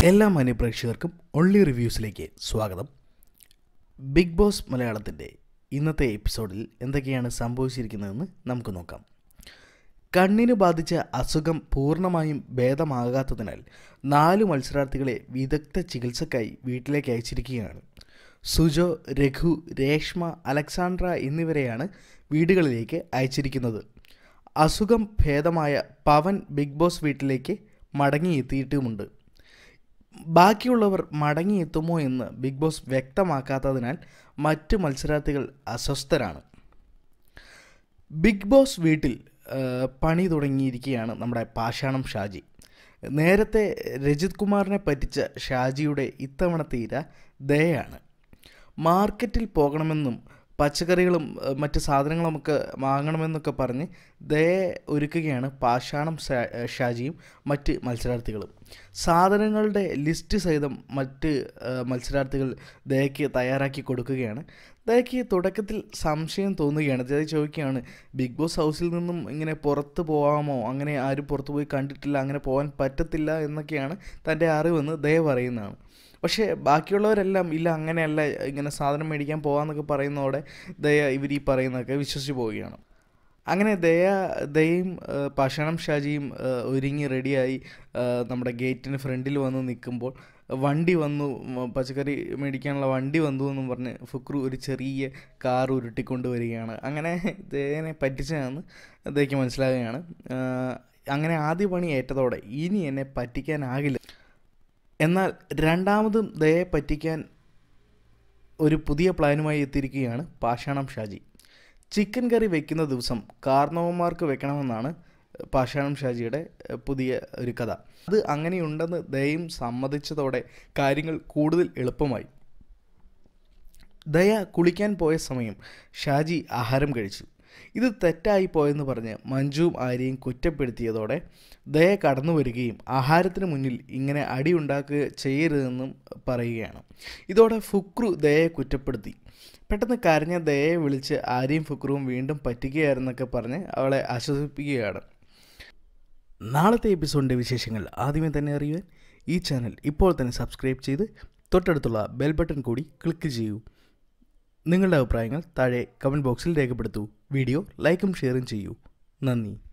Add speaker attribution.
Speaker 1: എല്ലാ മാന്യപ്രേക്ഷകർക്കും ഒള്ളി റിവ്യൂസിലേക്ക് സ്വാഗതം big boss മലയാളത്തിൻ്റെ ഇന്നത്തെ എപ്പിസോഡിൽ എന്തൊക്കെയാണ് സംഭവിച്ചിരിക്കുന്നതെന്ന് നമുക്ക് നോക്കാം കണ്ണിന് ബാധിച്ച അസുഖം പൂർണ്ണമായും ഭേദമാകാത്തതിനാൽ നാല് മത്സരാർത്ഥികളെ വിദഗ്ധ ചികിത്സക്കായി വീട്ടിലേക്ക് അയച്ചിരിക്കുകയാണ് സുജോ രഘു രേഷ്മ അലക്സാണ്ട്ര എന്നിവരെയാണ് വീടുകളിലേക്ക് അയച്ചിരിക്കുന്നത് അസുഖം ഭേദമായ പവൻ ബിഗ് ബോസ് വീട്ടിലേക്ക് മടങ്ങിയെത്തിയിട്ടുമുണ്ട് ബാക്കിയുള്ളവർ മടങ്ങിയെത്തുമോ എന്ന് ബിഗ് ബോസ് വ്യക്തമാക്കാത്തതിനാൽ മറ്റ് മത്സരാർത്ഥികൾ അസ്വസ്ഥരാണ് ബിഗ് ബോസ് വീട്ടിൽ ആ, പണി തുടങ്ങിയിരിക്കുകയാണ് നമ്മുടെ പാഷാണം ഷാജി നേരത്തെ രജിത് കുമാറിനെ പറ്റിച്ച ഷാജിയുടെ ഇത്തവണത്തെ ഇര ദയാണ് മാർക്കറ്റിൽ പോകണമെന്നും പച്ചക്കറികളും ആ, മറ്റ് സാധനങ്ങളുമൊക്കെ വാങ്ങണമെന്നൊക്കെ പറഞ്ഞ് ദയ ഒരുക്കുകയാണ് പാഷാണം ഷാ- ഷാജിയും മറ്റ് മത്സരാർത്ഥികളും സാധനങ്ങളുടെ ലിസ്റ്റ് സഹിതം മറ്റ് ആ, മത്സരാർത്ഥികൾ ദയയ്ക്ക് തയ്യാറാക്കി കൊടുക്കുകയാണ് ദയയ്ക്ക് തുടക്കത്തിൽ സംശയം തോന്നുകയാണ് ദയ ചോദിക്കുകയാണ് ബിഗ് ബോസ് ഹൗസിൽ നിന്നും ഇങ്ങനെ പുറത്ത് പോകാമോ അങ്ങനെ ആരും പുറത്ത് പോയി കണ്ടിട്ടില്ല അങ്ങനെ പോകാൻ പറ്റത്തില്ല എന്നൊക്കെയാണ് തൻ്റെ അറിവെന്ന് ദയ പറയുന്നതാണ് പക്ഷേ ബാക്കിയുള്ളവരെല്ലാം ഇല്ല അങ്ങനെയല്ല ഇങ്ങനെ സാധനം മേടിക്കാൻ പോകാമെന്നൊക്കെ പറയുന്നതോടെ ദയ ഇവർ ഈ പറയുന്നതൊക്കെ വിശ്വസിച്ച് പോവുകയാണ് അങ്ങനെ ദയ ദയയും ആ, പാഷാണം ഷാജിയും ആ, ഒരുങ്ങി റെഡിയായി ആ, നമ്മുടെ ഗേറ്റിന് ഫ്രണ്ടിൽ വന്ന് നിൽക്കുമ്പോൾ വണ്ടി വന്നു ഉം, പച്ചക്കറി മേടിക്കാനുള്ള വണ്ടി വന്നു എന്നും പറഞ്ഞ് ഫുക്രു ഒരു ചെറിയ കാർ ഉരുട്ടിക്കൊണ്ട് വരികയാണ് അങ്ങനെ ദയനെ പറ്റിച്ചതാണെന്ന് ദയക്ക് മനസ്സിലാകുകയാണ് ആ, അങ്ങനെ ആദ്യ പണി ഏറ്റതോടെ ഇനി എന്നെ പറ്റിക്കാനാകില്ല എന്നാൽ രണ്ടാമതും ദയയെ പറ്റിക്കാൻ ഒരു പുതിയ പ്ലാനുമായി എത്തിയിരിക്കുകയാണ് പാഷാണം ഷാജി ചിക്കൻ കറി വെക്കുന്ന ദിവസം കാർണവന്മാർക്ക് വെക്കണമെന്നാണ് പാഷാണം ഷാജിയുടെ എഹ്, പുതിയ ഒരു കഥ അത് അങ്ങനെയുണ്ടെന്ന് ദയയും സമ്മതിച്ചതോടെ കാര്യങ്ങൾ കൂടുതൽ എളുപ്പമായി ദയ കുളിക്കാൻ പോയ സമയം ഷാജി ആഹാരം കഴിച്ചു ഇത് തെറ്റായി പോയെന്ന് പറഞ്ഞ് മഞ്ജുവും ആര്യയും കുറ്റപ്പെടുത്തിയതോടെ ദയ കടന്നു വരികയും ആഹാരത്തിന് മുന്നിൽ ഇങ്ങനെ അടി ഉണ്ടാക്കുക ചെയ്യരുതെന്നും പറയുകയാണ് ഇതോടെ ഫുക്രു ദയയെ കുറ്റപ്പെടുത്തി പെട്ടെന്ന് കരഞ്ഞ ദയയെ വിളിച്ച് ആര്യയും ഫുക്രുവും വീണ്ടും പറ്റിക്കുകയായിരുന്നൊക്കെ പറഞ്ഞ് അവളെ ആശ്വസിപ്പിക്കുകയാണ് നാളത്തെ എപ്പിസോഡിൻ്റെ വിശേഷങ്ങൾ ആദ്യമേ തന്നെ അറിയുവാൻ ഈ ചാനൽ ഇപ്പോൾ തന്നെ സബ്സ്ക്രൈബ് ചെയ്ത് തൊട്ടടുത്തുള്ള ബെൽ ബട്ടൺ കൂടി ക്ലിക്ക് ചെയ്യൂ നിങ്ങളുടെ അഭിപ്രായങ്ങൾ താഴെ കമൻറ്റ് ബോക്സിൽ രേഖപ്പെടുത്തൂ വീഡിയോ ലൈക്കും ഷെയറും ചെയ്യൂ നന്ദി